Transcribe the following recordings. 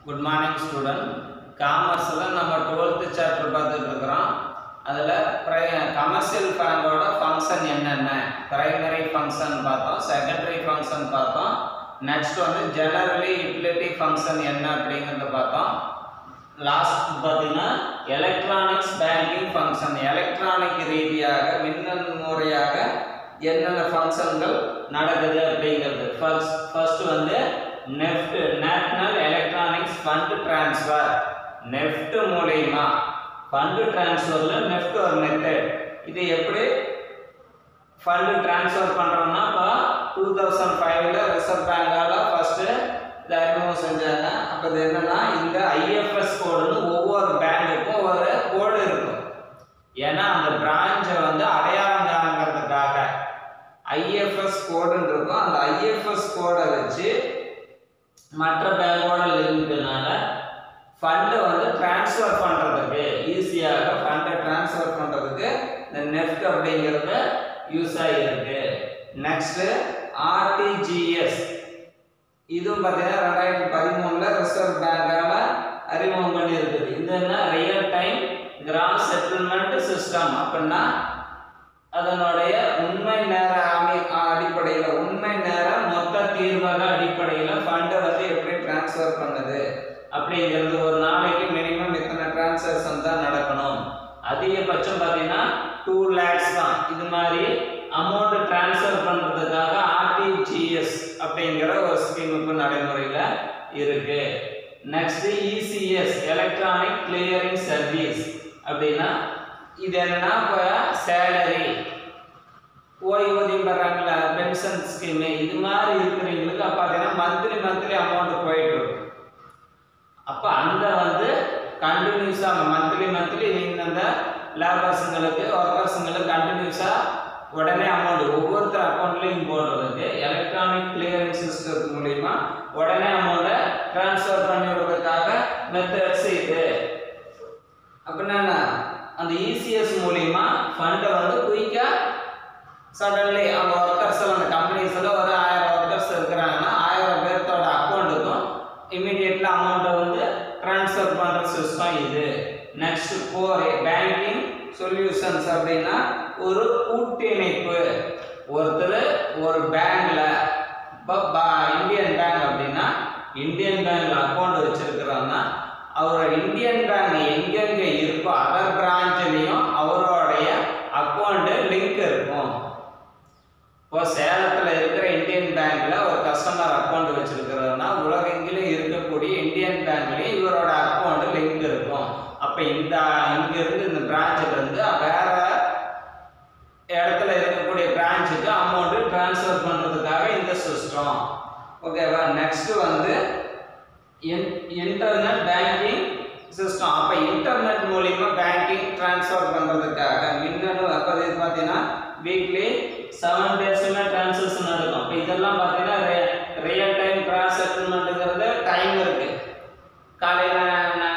Good morning student காமர்ஸில் நம்ம twelfth chapter பார்த்துட்டு இருக்கிறோம் அதில் ப்ரை கமர்ஷியல் பேங்கோட ஃபங்க்ஷன் என்னென்ன பிரைமரி ஃபங்க்ஷன் பார்த்தோம் செகண்டரி ஃபங்க்ஷன் பார்த்தோம் நெக்ஸ்ட் வந்து ஜெனரலி யூட்டிலிட்டி ஃபங்க்ஷன் என்ன அப்படிங்கிறத பார்த்தோம் லாஸ்ட் பார்த்தீங்கன்னா எலக்ட்ரானிக்ஸ் பேங்கிங் ஃபங்க்ஷன் எலக்ட்ரானிக் ரீதியாக மின்னணு முறையாக என்னென்ன ஃபங்க்ஷன்கள் நடக்குது அப்படிங்கிறது ஃபர்ஸ்ட் ஃபர்ஸ்ட் வந்து NEFT national electronics fund transfer NEFT மூலயமா ஃபண்டு ட்ரான்ஸ்ஃபரில் நெஃப்ட் ஒரு மெத்தட் இது எப்படி ஃபண்டு ட்ரான்ஸ்ஃபர் பண்ணுறோம்னா இப்போ டூ தௌசண்ட் ஃபைவ்ல ரிசர்வ் பேங்கால் ஃபஸ்ட்டு இதை அறிமுகம் செஞ்சாங்க அப்போ இது என்னன்னா இந்த ஐஎஃப்எஸ் கோடுன்னு ஒவ்வொரு பேங்குக்கும் ஒரு கோடு இருக்கும் ஏன்னா அந்த பிரான்ச்சை வந்து அடையாளம் காணுங்கிறதுக்காக ஐஎஃப்எஸ் கோடுன்னு இருக்கும் அந்த ஐஎஃப்எஸ் கோடை வச்சு மற்ற பேங்கோட லிங்க்னால ஃபண்டை வந்து ட்ரான்ஸ்ஃபர் பண்ணுறதுக்கு ஈஸியாக ஃபண்டை ட்ரான்ஸ்ஃபர் பண்ணுறதுக்கு இந்த நெஃப்ட் அப்படிங்கிறது யூஸ் ஆகியிருக்கு நெக்ஸ்ட்டு ஆர்டிஜிஎஸ் இதுவும் பார்த்தீங்கன்னா ரெண்டாயிரத்தி பதிமூணில் ரிசர்வ் பேங்கால் அறிமுகம் பண்ணியிருக்குது இது என்ன real time gross settlement system அப்படின்னா அதனுடைய உண்மை நேர அமை அடிப்படையில் உண்மை நேர மொத்த தீர்வக அடிப்படையில் ஃபண்டை வந்து எப்படி ட்ரான்ஸ்ஃபர் பண்ணுது அப்படிங்கிறது ஒரு நாளைக்கு மினிமம் இத்தனை டிரான்சாக்ஷன் தான் நடக்கணும் அதிகபட்சம் பார்த்தீங்கன்னா டூ லேக்ஸ் தான் இது மாதிரி அமௌண்ட் ட்ரான்ஸ்ஃபர் பண்ணுறதுக்காக ஆர்டிஜிஎஸ் அப்படிங்கிற ஒரு ஸ்கீம் இப்போ நடைமுறையில் இருக்கு next ECS electronic clearing service அப்படின்னா இது என்னன்னா இப்போ சேலரி ஓய்வூதியம் பெறாங்கள பென்ஷன் ஸ்கீமு இது மாதிரி இருக்கிறவங்களுக்கு அப்போ பார்த்தீங்கன்னா மந்த்லி மந்த்லி அமௌண்ட் போயிட்டு இருக்கும் அப்போ அந்த வந்து கண்டினியூஸாக மந்த்லி மந்த்லி நீங்கள் அந்த லேபர்ஸுங்களுக்கு ஒர்க்கர்ஸுங்களுக்கு கண்டினியூஸாக உடனே அமௌண்ட் ஒவ்வொருத்தர் அக்கௌண்ட்லையும் போடுறதுக்கு எலக்ட்ரானிக் கிளியரிங் சிஸ்டத்து மூலிமா உடனே அமௌண்ட்டை ட்ரான்ஸ்ஃபர் பண்ணி விடுறதுக்காக மெத்தட்ஸ் இது அப்படின்னா என்ன? அந்த இசிஎஸ் மூலிமா ஃபண்டை வந்து குயிக்காக சடன்லி அந்த ஒர்க்கர்ஸ் அந்த கம்பெனிஸில் ஒரு ஆயிரம் ஒர்க்கர்ஸ் இருக்கிறாங்கன்னா ஆயிரம் பேர்த்தோட அக்கௌண்ட்டுக்கும் இமீடியட்லி அமௌண்ட்டை வந்து ட்ரான்ஸ்ஃபர் பண்ணுற சிஸ்டம் இது நெக்ஸ்ட் கோர் பேங்கிங் சொல்யூஷன்ஸ் அப்படின்னா ஒரு கூட்டிணைப்பு ஒருத்தர் ஒரு பேங்க்ல இப்போ இந்தியன் பேங்க் அப்படின்னா இந்தியன் பேங்க்ல அக்கௌண்ட் வச்சிருக்கிறாங்கன்னா அவர் இந்தியன் பேங்க் எங்கெங்க இருக்கோ அதர் பிரான்ச்லேயும் அவருடைய அக்கௌண்ட் லிங்க் இருக்கும் இப்போ சேலத்தில் இருக்கிற இந்தியன் பேங்க்ல ஒரு கஸ்டமர் அக்கௌண்ட் வச்சிருக்கிறதுனா உலகெங்கிலும் இருக்கக்கூடிய இந்தியன் பேங்க்லயும் இவரோட அக்கௌண்ட் லிங்க் இருக்கும் அப்போ இந்த இங்கிருந்து இந்த பிரான்ச்சில் இருந்து வேற இடத்துல இருக்கக்கூடிய பிரான்ச்சுக்கு அமௌண்ட் ட்ரான்ஸ்ஃபர் பண்ணுறதுக்காக இந்த சிஸ்டம் ஓகேவா நெக்ஸ்ட் வந்து இன்டர்நெட் பேங்கிங் சிஸ்டம் அப்போ இன்டர்நெட் மூலிமா பேங்கிங் ட்ரான்ஸ்ஃபர் பண்ணுறதுக்காக மின்னணு அப்போ இது பார்த்தீங்கன்னா வீக்லி செவன் டேஸுமே ட்ரான்சாக்ஷன் நடக்கும் அப்போ இதெல்லாம் பார்த்தீங்கன்னா ரியல் டைம் கிராஸ் செட்டில்மெண்ட்டுங்கிறது டைம் இருக்குது காலையில்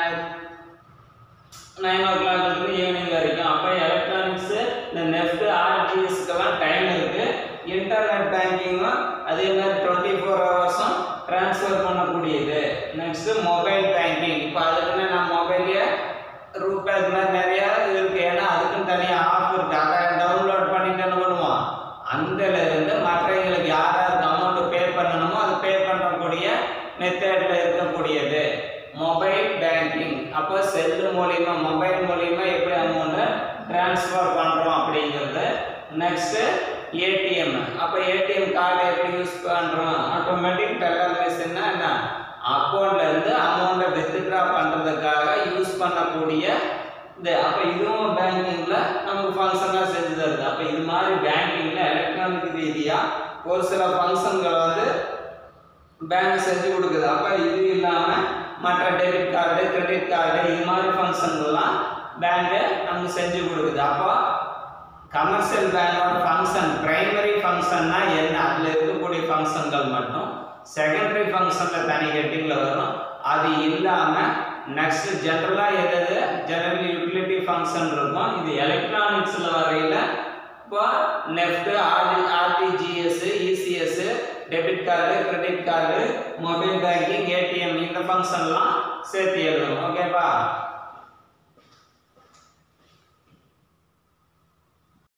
நைன் ஓ கிளாக் இருந்து ஈவினிங் வரைக்கும் அப்போ எலக்ட்ரானிக்ஸு இந்த நெஃப்ட் ஆர்டிஎஸ்க்கெல்லாம் டைம் இருக்குது இன்டர்நெட் பேங்கிங்கும் அதே மாதிரி டுவெண்ட்டி ஃபோர் ஹவர்ஸும் ட்ரான்ஸ்ஃபர் பண்ணக்கூடியது நெக்ஸ்ட்டு மொபைல் பேங்கிங் இப்போ அதுக்குன்னு நான் மொபைல்லையே ரூபே இது மாதிரி நிறையா இருக்குது ஏன்னா அதுக்குன்னு தனியாக ஆஃப் இருக்குது அதை டவுன்லோட் பண்ணிட்டு என்ன பண்ணுவோம் அந்தல இருந்து மற்றவங்களுக்கு யார் யாருக்கு அமௌண்ட் பே பண்ணணுமோ அது பே பண்ணக்கூடிய மெத்தடில் இருக்கக்கூடியது மொபைல் பேங்கிங் அப்போ செல்லு மூலிமா மொபைல் மூலிமா எப்படி அமௌண்ட்டை ட்ரான்ஸ்ஃபர் பண்ணுறோம் அப்படிங்கிறது நெக்ஸ்ட்டு ஏடிஎம் அப்போ ஏடிஎம் கார்டு எப்படி யூஸ் பண்ணுறோம் ஆட்டோமேட்டிக் டெல்லர் மிஷின்னா என்ன அக்கௌண்ட்ல இருந்து அமௌண்ட்டை வித்ட்ரா பண்ணுறதுக்காக யூஸ் பண்ணக்கூடிய இது அப்போ இதுவும் பேங்கிங்கில் நமக்கு ஃபங்க்ஷனாக செஞ்சு தருது அப்போ இது மாதிரி பேங்கிங்கில் எலக்ட்ரானிக் ரீதியாக ஒரு சில ஃபங்க்ஷன்களை வந்து பேங்க் செஞ்சு கொடுக்குது அப்போ இது இல்லாமல் மற்ற டெபிட் கார்டு கிரெடிட் கார்டு இது மாதிரி ஃபங்க்ஷன்கள்லாம் பேங்க்கு நமக்கு செஞ்சு கொடுக்குது அப்போ கமர்ஷியல் பேங்கோட ஃபங்க்ஷன் பிரைமரி ஃபங்க்ஷன்னா என்ன அதில் இருக்கக்கூடிய ஃபங்க்ஷன்கள் மட்டும் செகண்டரி ஃபங்க்ஷனில் தனி ஹெட்டிங்கில் வரும் அது இல்லாமல் நெக்ஸ்ட் ஜென்ரலாக எது ஜெனரல் யூட்டிலிட்டி ஃபங்க்ஷன் இருக்கும் இது எலக்ட்ரானிக்ஸில் வரையில் இப்போ NEFT RT RTGS ECS debit card credit card mobile banking ATM இந்த ஃபங்க்ஷன்லாம் சேர்த்து எழுதணும் ஓகேப்பா